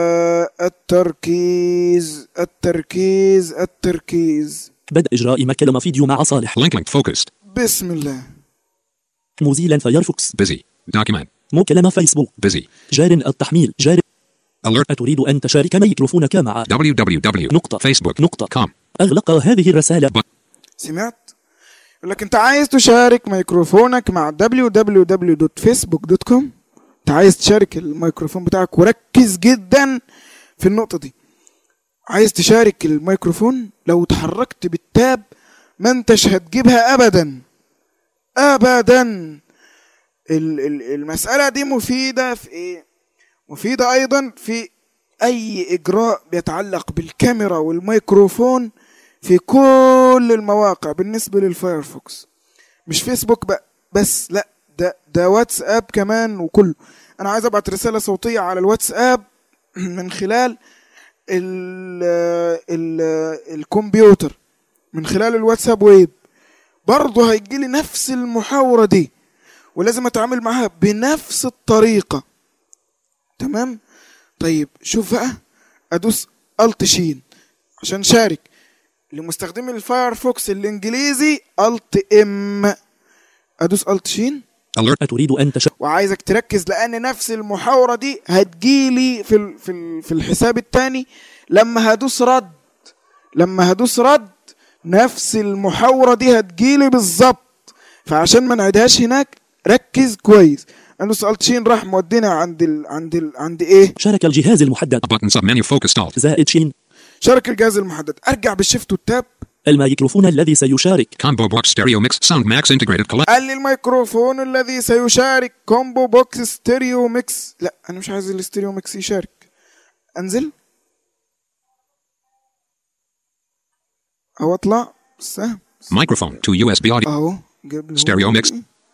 التركيز التركيز التركيز بدء إجراء مكالمة فيديو مع صالح Link. Link. Focused. بسم الله موزيلا فايرفوكس Busy. Document. مكالمة فيسبوك Busy. جار التحميل جار Alert. أتريد أن تشارك ميكروفونك مع www. نقطة. Facebook. نقطة. Com. أغلق هذه الرسالة But. سمعت يقول لك انت عايز تشارك ميكروفونك مع www.facebook.com انت عايز تشارك الميكروفون بتاعك وركز جدا في النقطة دي عايز تشارك الميكروفون لو اتحركت بالتاب ما انتش هتجيبها ابدا ابدا ال- ال- المسألة دي مفيدة في ايه مفيدة ايضا في اي اجراء بيتعلق بالكاميرا والميكروفون في كل المواقع بالنسبة للفايرفوكس مش فيسبوك بقى بس لا ده ده واتساب كمان وكله انا عايز ابعت رسالة صوتية على الواتساب من خلال ال ال الكمبيوتر من خلال الواتساب ويب برضه هيجي لي نفس المحاورة دي ولازم اتعامل معاها بنفس الطريقة تمام طيب شوف بقى ادوس الت شين عشان شارك لمستخدمي الفايرفوكس الانجليزي الت ام ادوس الت شين Alert. أتريد أن تشارك وعايزك تركز لان نفس المحاوره دي هتجيلي في ال- في ال- في الحساب التاني لما هدوس رد لما هدوس رد نفس المحاوره دي هتجيلي بالظبط فعشان ما نعيدهاش هناك ركز كويس انا سالت شين راح مودينا عند ال عند ال عند ايه شارك الجهاز المحدد Button submenu. Focused Alt. زائد شين شارك الجهاز المحدد ارجع بالشيفت والتاب الميكروفون الذي سيشارك Combo box stereo mix. Sound max integrated collect. قال لي الميكروفون الذي سيشارك كومبو بوكس ستيريو ميكس لا انا مش عايز الاستيريو ميكس يشارك انزل او اطلع سهم Microphone to USB audio. اهو جاب لي Stereo mix.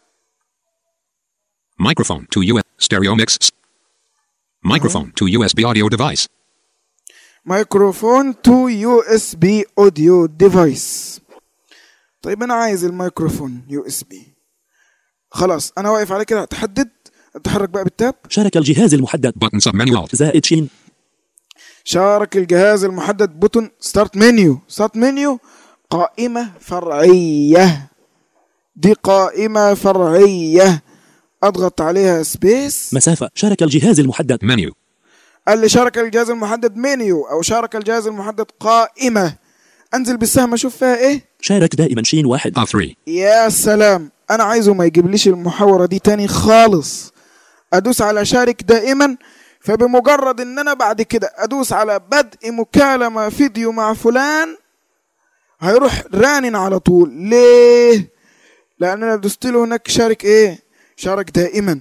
Microphone to US stereo mix. Microphone to USB audio device. ميكروفون تو يو اس بي اوديو ديفايس طيب انا عايز الميكروفون يو اس بي خلاص انا واقف على كده هتحدد اتحرك بقى بالتاب شارك الجهاز المحدد Button submenu Alt. زائد شين شارك الجهاز المحدد بوتون ستارت منيو ستارت منيو قائمة فرعية دي قائمة فرعية اضغط عليها سبيس مسافة شارك الجهاز المحدد Menu. قال لي شارك الجهاز المحدد منيو او شارك الجهاز المحدد قائمة انزل بالسهم اشوف فيها ايه شارك دائما شين واحد Alt 3. يا سلام انا عايزه ما يجيبليش المحاورة دي تاني خالص ادوس على شارك دائما فبمجرد ان انا بعد كده ادوس على بدء مكالمة فيديو مع فلان هيروح رانن على طول ليه لان انا دوست له هناك شارك ايه شارك دائما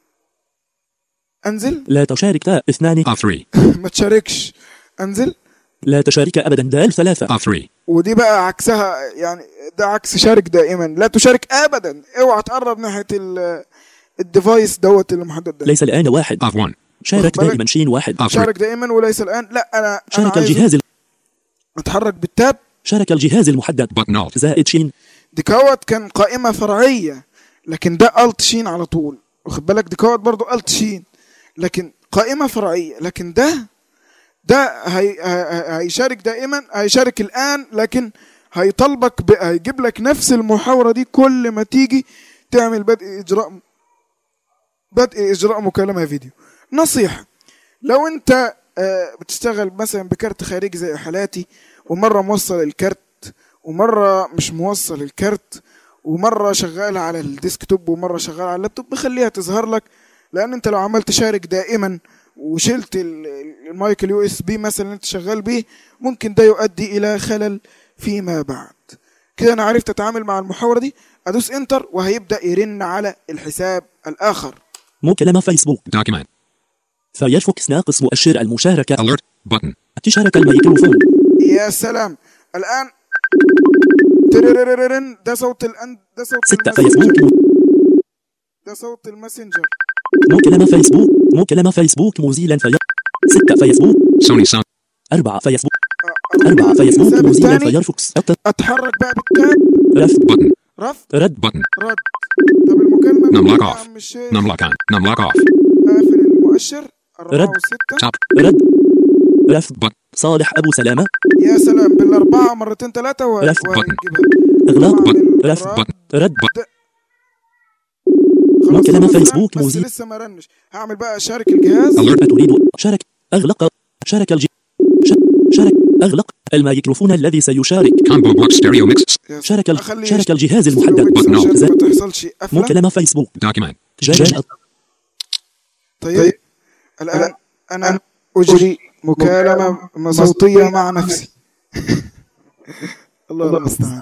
انزل لا تشارك تاء اثنان Alt 3. ما تشاركش انزل لا تشارك أبدا دال ثلاثة Alt 3. ودي بقى عكسها يعني ده عكس شارك دائما لا تشارك ابدا اوعى تقرب ناحيه ال- الديفايس دوت اللي محدد ده ليس الآن واحد Alt 1. شارك واخد بالك؟ دائما شين واحد Alt 3. شارك دائما وليس الان لا انا انا شارك عايز الجهاز ال- اتحرك بالتاب شارك الجهاز المحدد Button Alt. زائد شين ديكوت كان قائمة فرعية لكن ده الت شين على طول واخد بالك ديكوت برضو الت شين لكن قائمة فرعية لكن ده ده هي هي- هيشارك دائما هيشارك الآن لكن هيطلبك ب... هيجيب لك نفس المحاورة دي كل ما تيجي تعمل بدء إجراء بدء إجراء مكالمة فيديو نصيحة لو أنت آه، بتشتغل مثلا بكارت خارجي زي حالاتي ومرة موصل الكارت ومرة مش موصل الكارت ومرة شغال على الديسكتوب ومرة شغال على اللابتوب بخليها تظهر لك لأن أنت لو عملت شارك دائما وشلت ال- ال- المايك اليو اس بي مثلا اللي انت شغال بيه ممكن ده يؤدي الى خلل فيما بعد كده انا عرفت اتعامل مع المحاورة دي ادوس انتر وهيبدأ يرن على الحساب الاخر مكالمة فيسبوك Document. فيرفوكس ناقص مؤشر المشاركة Alert. Button. تشارك الميكروفون يا سلام الان ترررررن ده صوت الان ده صوت ستة الماسنجر فيسبوك ده صوت الماسنجر مكالمة فيسبوك مكالمة فيسبوك موزيلا في ستة فيسبوك Sony Sound. أربعة فيسبوك آه، أربعة فيسبوك الحساب موزيلا الثاني فيرفوكس أت- اتحرك بقى بالتاب رفض Button. رفض رد Button. رد طب المكالمة Numlock مين يا off. عم الشيخ؟ Numlock on. Numlock off. قافل المؤشر أربعة رد. وستة Top. رد رفض But. صالح أبو سلامة يا سلام بالأربعة مرتين ثلاثة وه- رفض. وهيجيبها إغلاق طبعاً بط- الرد رفض Button. رد خلاص مكالمة خلاص فيسبوك بس موزي- لسه ما رنش هعمل بقى شارك الجهاز Alert. أتريد شارك أغلق شارك الج ش- شارك أغلق الميكروفون الذي سيشارك Combo box stereo mix. يا شارك ال- أخليه شارك يشت- الجهاز ستيريو المحدد ميكس Button. عشان زي- ما تحصلش قفلة مكالمة فيسبوك Document. جاء طيب الآن أنا أجري مكالمة صوتية مع نفسي الله المستعان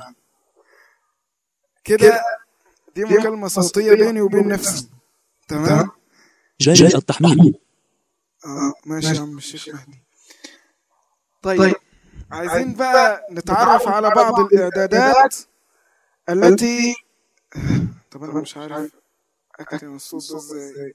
كده دي مكالمة صوتية بيني وبين نفسي تمام جاء التحميل آه ماشي يا عم الشيخ مهدي طيب عايزين بقى نتعرف على بعض الإعدادات التي طب أنا مش عارف أكتم الصوت ده إزاي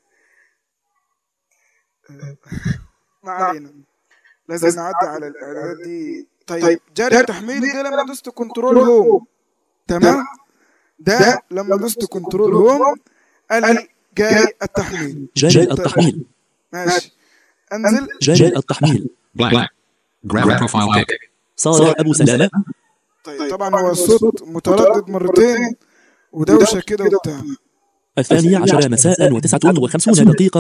ما علينا لازم نعدي على الإعدادات دي طيب جاري التحميل ده لما دوست كنترول هوم تمام ده لما دوست كنترول هوم قال لي جاري التحميل جاء التحميل ماشي انزل جاء التحميل Black. Black. Grab profile pic. صالح أبو سلامة طيب طبعا هو الصوت متردد مرتين ودوشه كده وبتاع الثانية عشر مساء وتسعة وخمسون دقيقة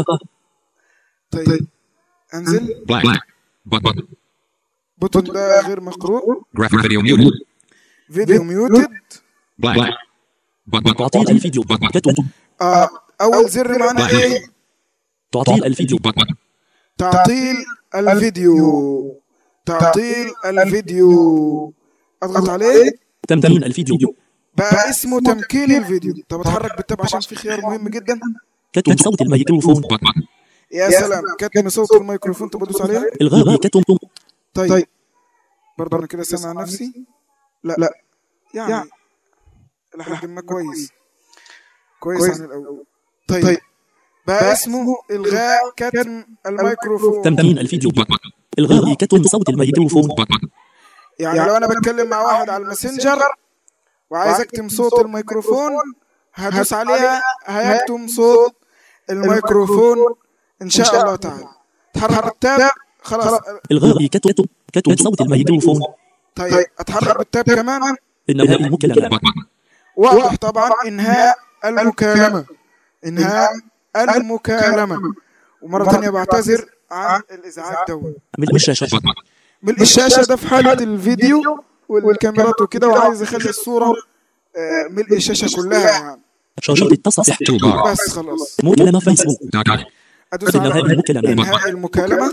طيب انزل Black. Black. Button. بوتون ده غير مقروء Graphic video muted. فيديو ميوتد Black. Black. Button. تعطيل الفيديو كتب آه اول زر معنا ايه تعطيل الفيديو Button. تعطيل الفيديو تعطيل الفيديو اضغط عليه تمتين الفيديو بقى اسمه تمكين الفيديو طب اتحرك بالتاب عشان في خيار مهم جدا كتب صوت الميكروفون Button. يا سلام كتم صوت الميكروفون طب ادوس عليها إلغاء كتم طيب برضه انا كده سامع نفسي لا لا يعني لحد ما كويس كويس عن الاول طيب بقى اسمه الغاء كتم الميكروفون تمتين الفيديو Button. إلغاء كتم صوت الميكروفون Button. يعني لو انا بتكلم مع واحد على الماسنجر وعايز اكتم صوت الميكروفون هدوس عليها هيكتم صوت الميكروفون ان شاء الله تعالى تحرك التاب خلاص إلغاء كتم كتم صوت الميكروفون طيب اتحرك بالتاب كمان إنهاء المكالمة Button. واضح طبعا انهاء المكالمة انهاء المكالمة ومرة ثانية بعتذر عن الازعاج دوت ملء الشاشة Button. ملء الشاشة ده في حالة الفيديو والكاميرات وكده وعايز اخلي الصورة آه، ملء الشاشة كلها يعني شريط التصفح Toolbar. بس خلاص مكالمة فيسبوك Doc. ادوس إنهاء على المكالمة انهاء المكالمة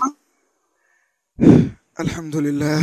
الحمد لله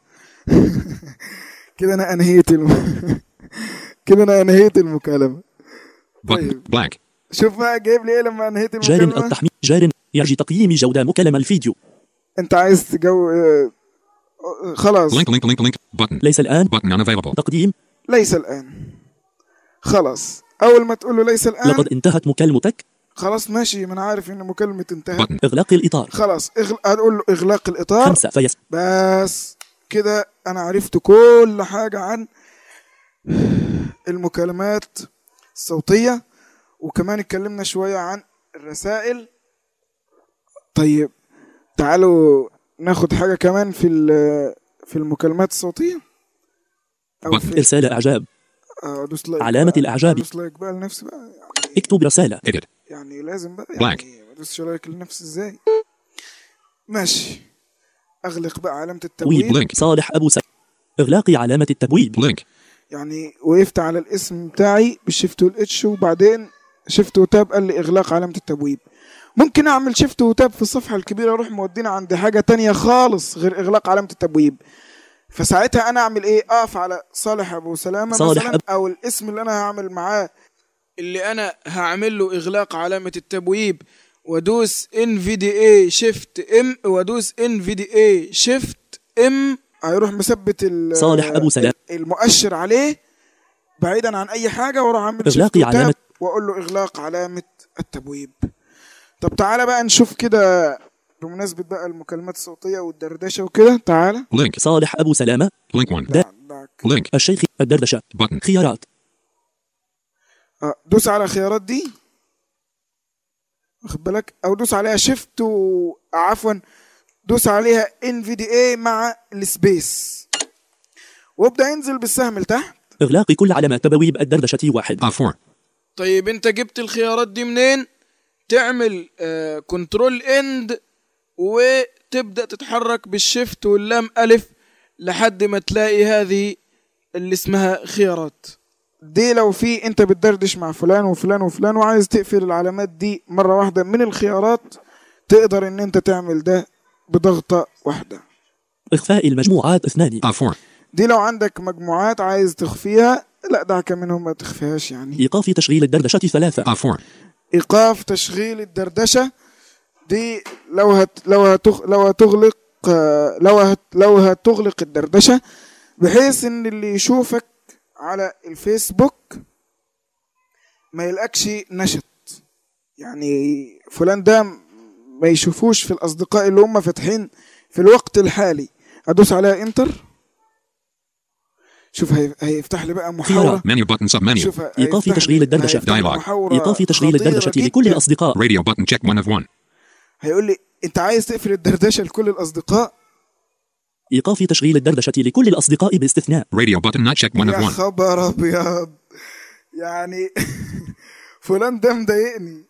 كده انا انهيت الم... كده انا انهيت المكالمة Button. Black. شوف بقى جايب لي ايه لما انهيت جار المكالمة التحميل جار يرجي تقييم جودة مكالمة الفيديو انت عايز تجو آه، آه، خلاص Link. Link. Link. Link. Button. ليس الآن Button unavailable. تقديم ليس الان خلاص اول ما تقول له ليس الان لقد انتهت مكالمتك خلاص ماشي ما انا عارف ان مكالمة انتهت Button. إغلاق الإطار خلاص اغل... اقول له اغلاق الاطار خمسة فيس بس كده انا عرفت كل حاجة عن المكالمات الصوتية وكمان اتكلمنا شوية عن الرسائل طيب تعالوا ناخد حاجة كمان في ال- في المكالمات الصوتية أو في إرسال إعجاب آه، أدوس لايك علامة بقى. الإعجاب. أدوس لايك بقى لنفسي بقى يعني اكتب رسالة Edit. يعني لازم بقى Blank. يعني ما ادوسش لايك لنفسي ازاي ماشي اغلق بقى علامة تبويب التبويب Link. صالح أبو سعيد إغلاق علامة التبويب Link. يعني وقفت على الاسم بتاعي بالشيفت والاتش وبعدين شيفت وتاب قال لي اغلاق علامة التبويب ممكن اعمل شيفت وتاب في الصفحة الكبيرة اروح مودينا عند حاجة تانية خالص غير اغلاق علامة التبويب فساعتها انا اعمل ايه اقف على صالح ابو سلامة صالح مثلا أب- او الاسم اللي انا هعمل معاه اللي انا هعمل له اغلاق علامة التبويب وادوس ان في دي اي شيفت ام وادوس ان في دي اي شيفت ام هيروح مثبت ال- صالح أبو سلام. المؤشر عليه بعيدا عن اي حاجه واروح اعمل إغلاق shift وتاب علامة- واقول له اغلاق علامه التبويب طب تعالى بقى نشوف كده بمناسبه بقى المكالمات الصوتيه والدردشه وكده تعالى Link. صالح أبو سلامة Link 1. ده دعك. Link. الشيخ الدردشة Button. خيارات آه، دوس على الخيارات دي واخد بالك او دوس عليها شيفت و عفوا دوس عليها ان في دي اي مع السبيس وابدا ينزل بالسهم لتحت إغلاق كل علامات تبويب الدردشة واحد Off 4. طيب انت جبت الخيارات دي منين تعمل كنترول اند وتبدا تتحرك بالشيفت واللام الف لحد ما تلاقي هذه اللي اسمها خيارات دي لو في انت بتدردش مع فلان وفلان وفلان وعايز تقفل العلامات دي مره واحده من الخيارات تقدر ان انت تعمل ده بضغطه واحده إخفاء المجموعات اثنان Off 4. دي لو عندك مجموعات عايز تخفيها لا دعك منهم ما تخفيهاش يعني إيقاف تشغيل الدردشة ثلاثة Off 4. ايقاف تشغيل الدردشه دي لو هت لو هتغ لو هتغلق آه، لو هت لو هتغلق الدردشه بحيث ان اللي يشوفك على الفيسبوك ما يلقكش نشط يعني فلان ده ما يشوفوش في الاصدقاء اللي هم فاتحين في الوقت الحالي ادوس عليها انتر شوف هي- هيفتح لي بقى محاوره Menu button submenu. شوف إيقاف هيفتح تشغيل لي- الدردشة. هيفتح لي Dialog. محاورة إيقاف تشغيل خطيرة الدردشة جداً. لكل الأصدقاء Radio button check 1 of 1. هيقول لي انت عايز تقفل الدردشه لكل الاصدقاء إيقاف تشغيل الدردشة لكل الأصدقاء باستثناء Radio button not check 1 of يا 1. خبر ابيض يعني فلان ده مضايقني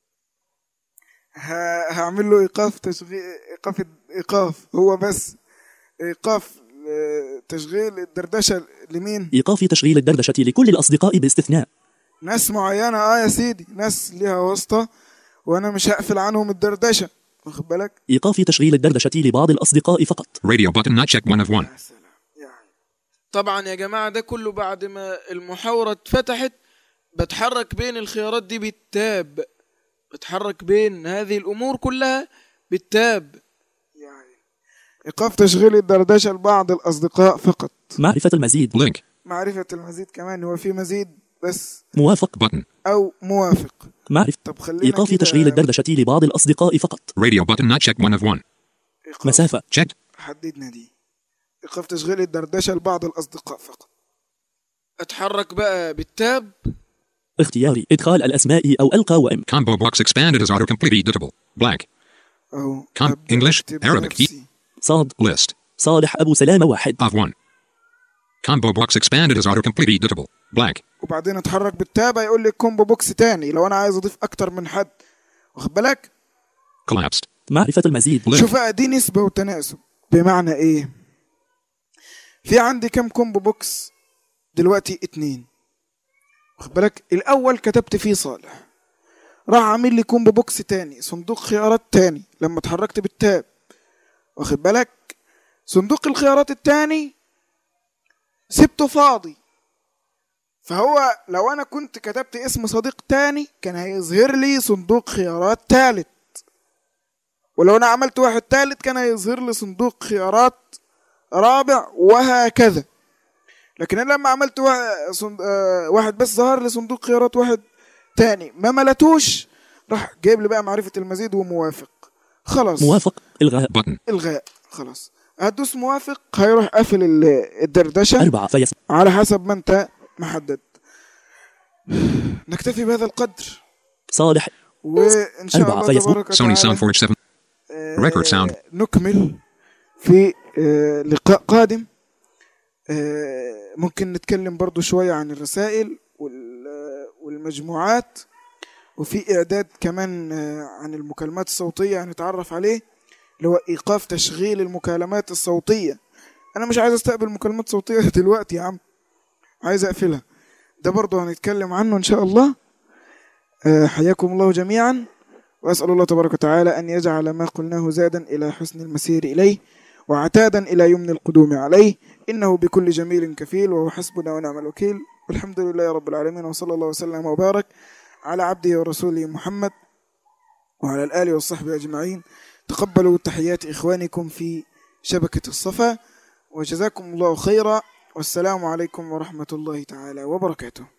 ه- هعمل له ايقاف تشغيل ايقاف ايقاف هو بس ايقاف آه، تشغيل الدردشه لمين إيقاف تشغيل الدردشة لكل الأصدقاء باستثناء ناس معينه اه يا سيدي ناس ليها واسطه وانا مش هقفل عنهم الدردشه واخد بالك إيقاف تشغيل الدردشة لبعض الأصدقاء فقط Radio button not check 1 of 1. يا سلام يعني طبعا يا جماعة ده كله بعد ما المحاورة اتفتحت بتحرك بين الخيارات دي بالتاب بتحرك بين هذه الأمور كلها بالتاب يعني إيقاف تشغيل الدردشة لبعض الأصدقاء فقط معرفة المزيد Link. معرفة المزيد كمان هو في مزيد بس موافق Button. أو موافق معرفة طب خلينا إيقاف كده- تشغيل الدردشة لبعض الأصدقاء فقط Radio button not check 1 of 1. إيقاف مسافة Checked. حددنا دي إيقاف تشغيل الدردشة لبعض الأصدقاء فقط أتحرك بقى بالتاب اختيار إدخال الأسماء أو القوائم Combo box expanded as autocomplete editable. Blank. أهو Com- أبدأ English, أكتب Arabic. بنفسي. صاد List. صالح أبو سلامة واحد Of 1. Combo box expanded as autocomplete editable. Blank. وبعدين اتحرك بالتاب هيقول لي كومبو بوكس تاني لو انا عايز اضيف اكتر من حد واخد بالك Collapsed. معرفة المزيد Link. شوف بقى دي نسبة وتناسب بمعنى ايه في عندي كام كومبو بوكس دلوقتي اتنين واخد بالك الاول كتبت فيه صالح راح عامل لي كومبو بوكس تاني صندوق خيارات تاني لما اتحركت بالتاب واخد بالك صندوق الخيارات التاني سبته فاضي فهو لو انا كنت كتبت اسم صديق تاني كان هيظهر لي صندوق خيارات تالت ولو انا عملت واحد تالت كان هيظهر لي صندوق خيارات رابع وهكذا لكن انا لما عملت وا- صند- آه، واحد بس ظهر لي صندوق خيارات واحد تاني ما ملتوش راح جايب لي بقى معرفة المزيد وموافق خلاص موافق إلغاء Button. الغاء خلاص هتدوس موافق هيروح قافل ال- الدردشة أربعة فيس على حسب ما انت محدد نكتفي بهذا القدر صالح وإن شاء أربعة الله فيسبوك. تبارك Sony وتعالى Soundforge 7. آه، Record sound. نكمل في آه، لقاء قادم آه، ممكن نتكلم برضو شوية عن الرسائل وال- آه، والمجموعات وفي إعداد كمان آه، عن المكالمات الصوتية هنتعرف عليه اللي هو إيقاف تشغيل المكالمات الصوتية أنا مش عايز أستقبل مكالمات صوتية دلوقتي يا عم عايز أقفلها ده برضو هنتكلم عنه إن شاء الله آه، حياكم الله جميعا وأسأل الله تبارك وتعالى أن يجعل ما قلناه زادا إلى حسن المسير إليه وعتادا إلى يمن القدوم عليه إنه بكل جميل كفيل وهو حسبنا ونعم الوكيل والحمد لله رب العالمين وصلى الله وسلم وبارك على عبده ورسوله محمد وعلى الآل والصحب أجمعين تقبلوا تحيات إخوانكم في شبكة الصفا وجزاكم الله خيرا والسلام عليكم ورحمة الله تعالى وبركاته